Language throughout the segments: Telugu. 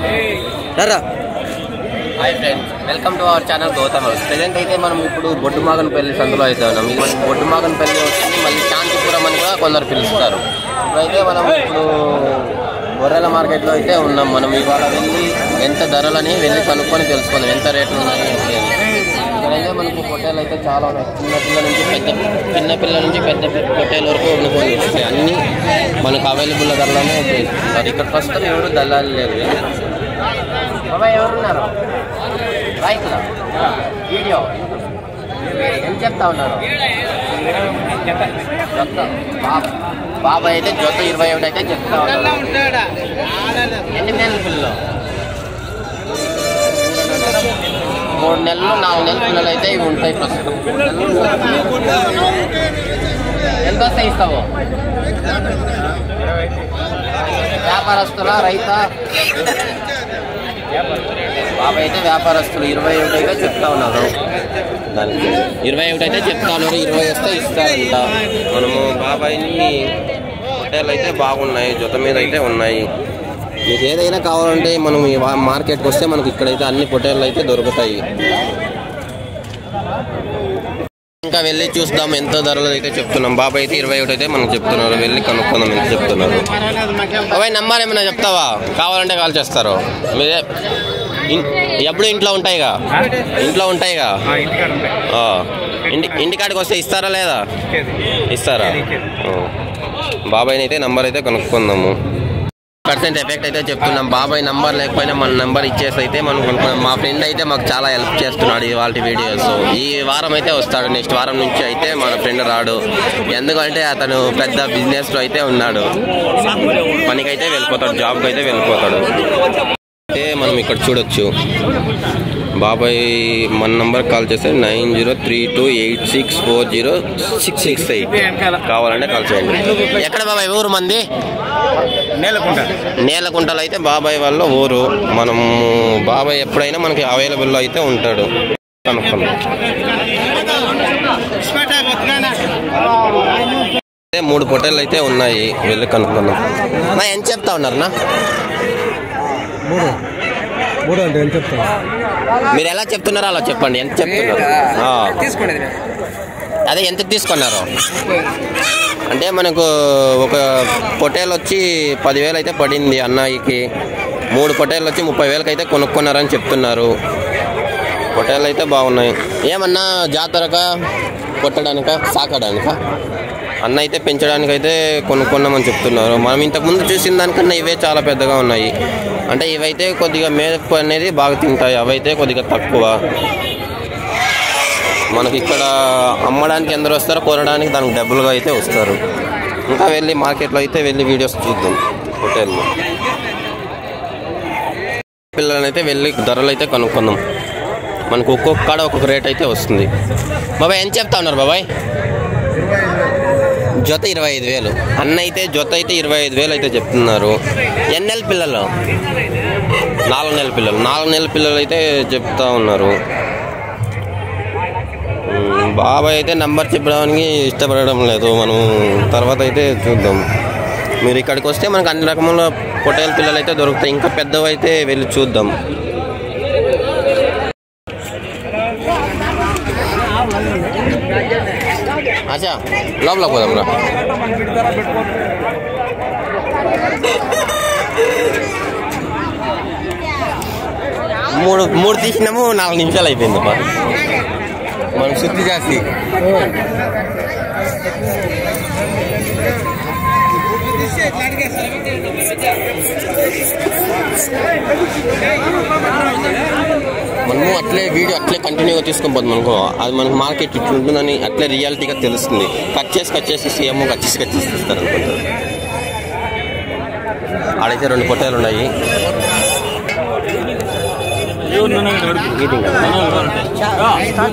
రా hi friends welcome to our channel Gautham house present అయితే మనం ఇప్పుడు బొడ్డుమాగనపల్లి సందులో అయితే ఉన్నాం ఈ బొడ్డుమాగనపల్లి వస్తుంది మళ్ళీ శాంతిపురం అని కూడా కొందరు పిలుస్తారు ఇప్పుడైతే మనం ఇప్పుడు గొర్రెల మార్కెట్లో అయితే ఉన్నాం మనం ఇవాళ వెళ్ళి ఎంత ధరలని వెళ్ళి కనుక్కొని తెలుసుకుందాం ఎంత రేట్లు ఉన్నాయి ఏంటి అని. ఇక్కడైతే మనకు పొట్టేలు అయితే చాలా ఉన్నాయి చిన్న పిల్లల నుంచి పెద్ద చిన్న పిల్లల నుంచి పెద్ద పొట్టేల వరకు వండుకొని వస్తాయి అన్నీ మనకు అవైలబుల్ ధరలోనే ఉపయోగిస్తున్నారు ఇక్కడ ప్రస్తుతం ఎవరు దళాలు లేరు బాబాయ్ ఎవరున్నారు రైతుల వీడియో ఏం చెప్తా ఉన్నారు జొత్త బాబా బాబాయ్ అయితే జొత్త ఇరవై ఒకటి అయితే చెప్తా ఉన్నారు ఎన్ని నెలల పిల్లలు మూడు నెలలు నాలుగు నెలల పిల్లలు అయితే ఇవి ఉంటాయి ప్రస్తుతం ఎంత వస్తాయి ఇస్తావు వ్యాపారస్తుల రైత బాబాయ్ అయితే వ్యాపారస్తులు ఇరవై ఒకటి అయితే చెప్తా ఉన్నారు దానికి ఇరవై ఒకటి అయితే చెప్తా ఉన్నారు ఇరవై వస్తే ఇస్తారంట మనము బాబాయ్ని హోటల్ అయితే బాగున్నాయి జొత మీద అయితే ఉన్నాయి మీకు ఏదైనా కావాలంటే మనం ఈ వా- మార్కెట్కి వస్తే మనకి ఇక్కడైతే అన్ని పొటేళ్ళు అయితే దొరుకుతాయి ఇంకా వెళ్ళి చూద్దాం ఎంత ధరలు అయితే చెప్తున్నాం బాబాయ్ అయితే ఇరవై ఒకటి అయితే మనకు చెప్తున్నారు వెళ్ళి కనుక్కుందాం ఎంత చెప్తున్నారు బాబాయ్ నంబర్ ఏమైనా చెప్తావా కావాలంటే కాల్ చేస్తారు మీరే ఇన్- ఎప్పుడు ఇంట్లో ఉంటాయిగా ఇంట్లో ఉంటాయిగా ఆ. ఇంటి ఇంటికాడికి వస్తే ఇస్తారా లేదా ఇస్తారా ఆ. బాబాయ్ని అయితే నంబర్ అయితే కనుక్కుందాము పర్సెంట్ ఎఫెక్ట్ అయితే చెప్తున్నాం బాబాయ్ నంబర్ లేకపోయినా మన నంబర్ ఇచ్చేసి అయితే మనం కొనుక్కున్నాం మా ఫ్రెండ్ అయితే మాకు చాలా హెల్ప్ చేస్తున్నాడు ఇవాళ వీడియోస్ ఈ వారం అయితే వస్తాడు నెక్స్ట్ వారం నుంచి అయితే మన ఫ్రెండ్ రాడు ఎందుకంటే అతను పెద్ద బిజినెస్ లో అయితే ఉన్నాడు పనికైతే వెళ్ళిపోతాడు జాబ్కి అయితే వెళ్ళిపోతాడు అయితే మనం ఇక్కడ చూడొచ్చు బాబాయ్ మన నంబర్ కాల్ చేస్తే nine zero three two eight six four zero six six eight కావాలంటే కాల్ చేయండి ఎక్కడ బాబాయ్ ఊరు మంది నేలకుంట నేలకుంటలు అయితే బాబాయ్ వాళ్ళ ఊరు మనము బాబాయ్ ఎప్పుడైనా మనకి అవైలబుల్లో అయితే ఉంటాడు కనుక్కుందాం అయితే మూడు పొట్టేలు అయితే ఉన్నాయి వెళ్ళి కనుక్కుందాం నా ఎంత చెప్తా ఉన్నారన్నా మూడు మూడు అంటే ఎంత చెప్తాను మీరు ఎలా చెప్తున్నారో అలా చెప్పండి ఎంత చెప్తున్నారు ఆ. తీసుకునేది అదే ఎంత తీసుకున్నారు అంటే మనకు ఒక పొటేల్ వచ్చి పదివేలు అయితే పడింది అన్నయ్యకి మూడు పొటేళ్ళు వచ్చి ముప్పై వేలకి అయితే కొనుక్కున్నారని చెప్తున్నారు పొటేళ్ళు అయితే బాగున్నాయి ఏమన్నా జాతరక కొట్టడానిక సాకడానిక అన్న అయితే పెంచడానికి అయితే కొనుక్కున్నామని చెప్తున్నారు మనం ఇంతకుముందు చూసిన దానికన్నా ఇవే చాలా పెద్దగా ఉన్నాయి అంటే ఇవైతే కొద్దిగా మేపు అనేది బాగా తింటాయి అవైతే కొద్దిగా తక్కువ మనకి ఇక్కడ అమ్మడానికి ఎందరు వస్తారో కొనడానికి దానికి డబ్బులుగా అయితే వస్తారు ఇంకా వెళ్ళి మార్కెట్లో అయితే వెళ్ళి వీడియోస్ చూద్దాం హోటల్లో పిల్లలనైతే వెళ్ళి ధరలు అయితే కనుక్కుందాం మనకు ఒక్కొక్క కాడ ఒక్కొక్క రేట్ అయితే వస్తుంది బాబాయ్ ఎంత చెప్తా ఉన్నారు బాబాయ్ జొత ఇరవై ఐదు వేలు అన్న అయితే జొత అయితే ఇరవై ఐదు వేలు అయితే చెప్తున్నారు ఎన్ని నెలల పిల్లలు నాలుగు నెలల పిల్లలు నాలుగు నెలల పిల్లలు అయితే చెప్తా ఉన్నారు మ్మ్, బాబాయ్ అయితే నంబర్ చెప్పడానికి ఇష్టపడడం లేదు మనం తర్వాత అయితే చూద్దాం మీరు ఇక్కడికి వస్తే మనకు అన్ని రకముల పొట్టేల పిల్లలు అయితే దొరుకుతాయి ఇంకా పెద్దవి అయితే వెళ్ళి చూద్దాం అచ్చా లోపల పోదాం రా మూడు మూడు తీసినాము నాలుగు నిమిషాలు అయిపోయింది అమ్మా మనం శుద్ధి చేసి మనము అట్లే వీడియో అట్లే కంటిన్యూగా తీసుకొని పోతాం అనుకో అది మనకు మార్కెట్ ఇట్లా ఉంటుందని అట్లే రియాలిటీగా తెలుస్తుంది కట్ చేసి కట్ చేసి సీఎం కట్ చేసి కట్ చేసి ఇస్తారు అనుకుంటారు ఆడైతే రెండు పొట్టాలు ఉన్నాయి మీటింగ్ కదా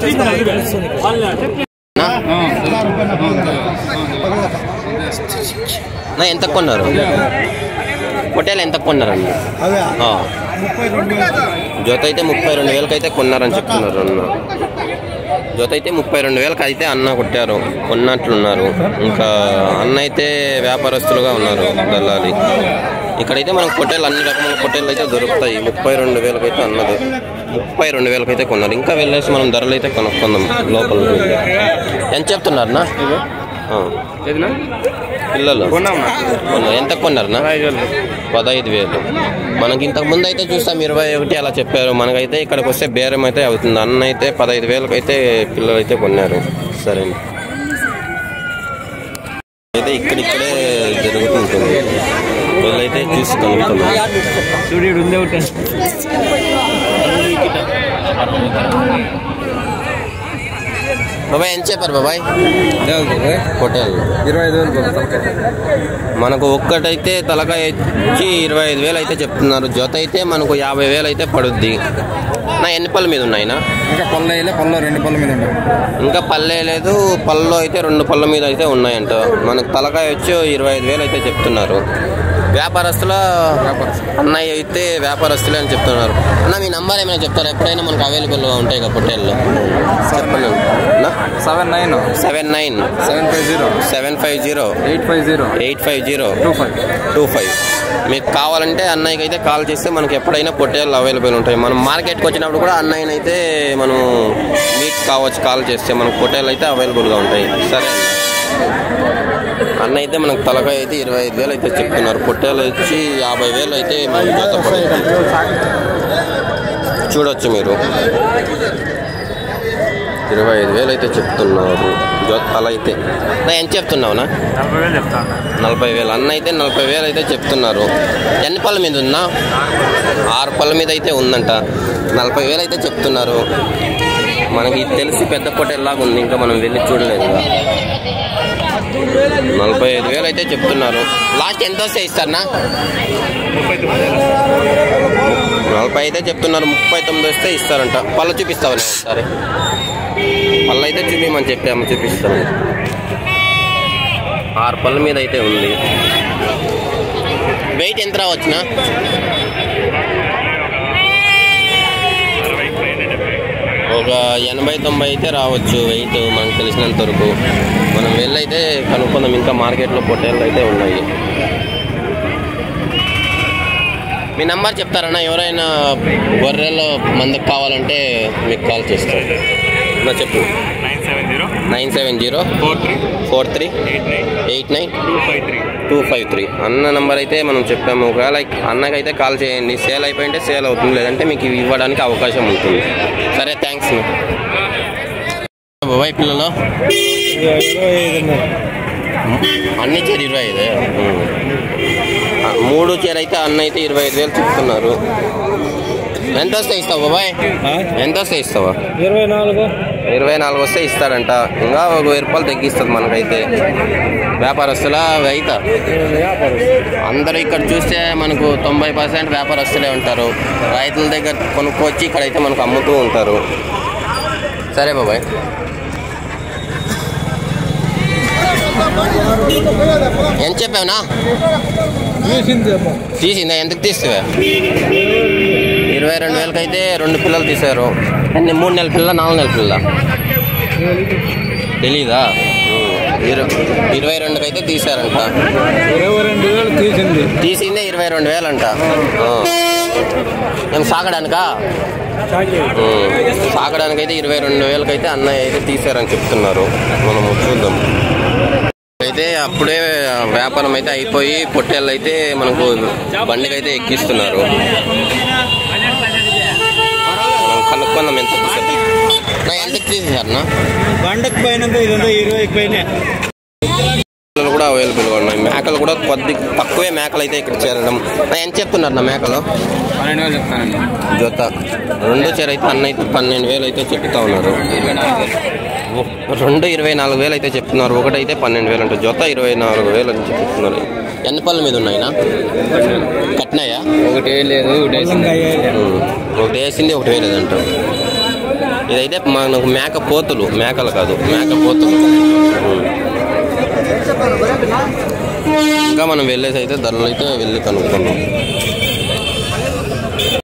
నా ఎంత కొన్నారు పొట్టేలు ఎంత కొన్నారండి అవే ఆ. ముప్పై రెండు జత అయితే ముప్పై రెండు వేలకి అయితే కొన్నారని చెప్తున్నారు అన్న జత అయితే ముప్పై రెండు వేలకి అయితే అన్న కొట్టారు కొన్నట్లున్నారు ఇంకా అన్న అయితే వ్యాపారస్తులుగా ఉన్నారు దల్లాలి ఇక్కడైతే మనకు పొట్టేలు అన్ని రకముల పొట్టేలు అయితే దొరుకుతాయి ముప్పై రెండు వేలకు అయితే అన్నది ముప్పై రెండు వేలకు అయితే కొన్నారు ఇంకా వెళ్ళేసి మనం ధరలు అయితే కనుక్కుందాం లోపల ఎంత చెప్తున్నారన్నా ఆ. పిల్లలు కొన్నారు. ఎంత కొన్నారన్నా పదహైదు వేలు మనకి ఇంతకు ముందు అయితే చూస్తాం ఇరవై ఒకటి అలా చెప్పారు మనకైతే ఇక్కడికి వస్తే బేరం అయితే అవుతుంది అన్న అయితే పదహైదు వేలకు అయితే పిల్లలు అయితే కొన్నారు సరే అయితే ఇక్కడిక్కడే జరుగుతుంటుంది వీళ్ళైతే చూసి కనుక్కున్నాం చూడు ఉందే ఒకటి బాబాయ్ ఎంత చెప్పారు బాబాయ్ హోటల్ ఇరవై ఐదు వేలు మనకు ఒక్కటైతే తలకాయ వచ్చి ఇరవై ఐదు వేలు అయితే చెప్తున్నారు జత అయితే మనకు యాభై వేలు అయితే పడుద్ది నా ఎన్ని పళ్ళ మీద ఉన్నాయినా ఇంకా పళ్ళు వేయలే పళ్ళు రెండు పళ్ళ మీద ఉండవు ఇంకా పల్లె లేదు పళ్ళు అయితే రెండు పళ్ళ మీద అయితే ఉన్నాయంట మనకు తలకాయ వచ్చి ఇరవై ఐదు వేలు అయితే చెప్తున్నారు వ్యాపారస్తుల అన్నయ్య అయితే వ్యాపారస్తులే అని చెప్తున్నారు అన్న మీ నంబర్ ఏమైనా చెప్తారా ఎప్పుడైనా మనకు అవైలబుల్గా ఉంటాయి కదా పొట్టేళ్ళు చెప్పండి అన్న seven nine seven nine seven five zero seven five zero eight five zero eight five zero two five two five మీకు కావాలంటే అన్నయ్యకి అయితే కాల్ చేస్తే మనకి ఎప్పుడైనా పొట్టేళ్ళు అవైలబుల్ ఉంటాయి మనం మార్కెట్కి వచ్చినప్పుడు కూడా అన్నయ్యని అయితే మనం మీకు కావచ్చు కాల్ చేస్తే మనకు పొట్టేళ్ళు అయితే అవైలబుల్గా ఉంటాయి సరే అన్న అన్న అయితే మనకు తలకాయ అయితే ఇరవై ఐదు వేలు అయితే చెప్తున్నారు పొట్టేలు వచ్చి యాభై వేలు అయితే మనకి జత పడుతుంది చూడొచ్చు మీరు ఇరవై ఐదు వేలు అయితే చెప్తున్నారు జత తల అయితే నా ఎంత చెప్తున్నావునా నలభై వేలు చెప్తాను నలభై వేలు అన్న అయితే నలభై వేలు అయితే చెప్తున్నారు ఎన్ని పళ్ళ మీద ఉందా ఆరు పళ్ళ మీద అయితే ఉందంట నలభై వేలు అయితే చెప్తున్నారు మనకి ఇది తెలిసి పెద్ద పొట్టేలాగా ఉంది ఇంకా మనం వెళ్ళి చూడలేదు ఇక. నలభై ఐదు వేలు అయితే చెప్తున్నారు లాస్ట్ ఎంత వస్తే ఇస్తారనా నలభై అయితే చెప్తున్నారు ముప్పై తొమ్మిది వస్తే ఇస్తారంట పళ్ళు చూపిస్తావు ఒకసారి పళ్ళు అయితే చూపించమని చెప్పాము చూపిస్తాము ఆరు పళ్ళ మీద అయితే ఉంది వెయిట్ ఎంత రావచ్చునా ఒక ఎనభై తొంభై అయితే రావచ్చు వెయిట్ మనకు తెలిసినంత వరకు మనం వెళ్ళైతే కనుక్కుందాం ఇంకా మార్కెట్లో పొట్టేళ్ళు అయితే ఉన్నాయి మీ నంబర్ చెప్తారన్నా ఎవరైనా గొర్రెలు మందుకు కావాలంటే మీకు కాల్ చేస్తారు నా చెప్పు nine seven zero nine seven zero four three four three eight nine eight nine two five three two five three అన్న నంబర్ అయితే మనం చెప్పాము ఒకవేళ అన్నకైతే కాల్ చేయండి సేల్ అయిపోయింటే సేల్ అవుతుంది లేదంటే మీకు ఇవి ఇవ్వడానికి అవకాశం ఉంటుంది సరే థ్యాంక్స్ బాబాయ్ పిల్లలు అన్ని చీర ఇరవై ఐదు ఆ, మూడు చీర అయితే అన్న అయితే ఇరవై ఐదు వేలు చెప్తున్నారు ఎంత వస్తే ఇస్తావు బాబాయ్ ఎంత వస్తే ఇస్తావా ఇరవై నాలుగు ఇరవై నాలుగు వస్తే ఇస్తాడంట ఇంకా ఒక వెయ్యి రూపాయలు తగ్గిస్తుంది మనకైతే వ్యాపారస్తుల అయితే అందరూ ఇక్కడ చూస్తే మనకు తొంభై పర్సెంట్ వ్యాపారస్తులే ఉంటారు రైతుల దగ్గర కొనుక్కొచ్చి ఇక్కడైతే మనకు అమ్ముతూ ఉంటారు సరే బాబాయ్ ఎంత చెప్పావునా తీసిందా ఎంతకు తీస్తావా ఇరవై రెండు వేలకి అయితే రెండు పిల్లలు తీశారు అన్ని మూడు నెలల పిల్ల నాలుగు నెలల పిల్ల తెలీదా ఉమ్. ఇరు ఇరవై రెండుకి అయితే తీశారంట ఇరవై రెండు వేలు తీసింది తీసిందే ఇరవై రెండు వేలంట ఆ. ఏం సాగడానికా ఉమ్. సాగడానికైతే ఇరవై రెండు వేలకైతే అన్నయ్య అయితే తీశారని చెప్తున్నారు మనం చూద్దాం అయితే అప్పుడే వ్యాపారం అయితే అయిపోయి పొట్టేళ్ళు అయితే మనకు బండికి అయితే ఎక్కిస్తున్నారు మనం కనుక్కుందాం ఎంత తీశారు. నా ఎంతకు తీసేశారన్నా బండకు పైన ఇదంతా ఇరవై పైన మేకలు కూడా అవైలబుల్గా ఉన్నాయి మేకలు కూడా కొద్ది తక్కువే మేకలు అయితే ఇక్కడ చేరడం నా ఎంత చెప్తున్నారు నా మేకలు పన్నెండు వేలు చెప్తానండి జత రెండు చీర అయితే అన్న అయితే పన్నెండు వేలు అయితే చెప్తా ఉన్నారు ఓ- రెండు ఇరవై నాలుగు వేలు అయితే చెప్తున్నారు ఒకటి అయితే పన్నెండు వేలు అంటే జత ఇరవై నాలుగు వేలు అని చెప్తున్నారు ఎన్ని పళ్ళ మీద ఉన్నాయినా కట్టినాయా ఒకటి లేదు ఉమ్. ఒకటి వేసింది ఒకటి వేయలేదంట ఇదైతే మనకు మేక పోతులు మేకలు కాదు మేక పోతులు ఉమ్. ఇంకా మనం వెళ్ళేసి అయితే ధరలు అయితే వెళ్ళి కనుక్కుందాం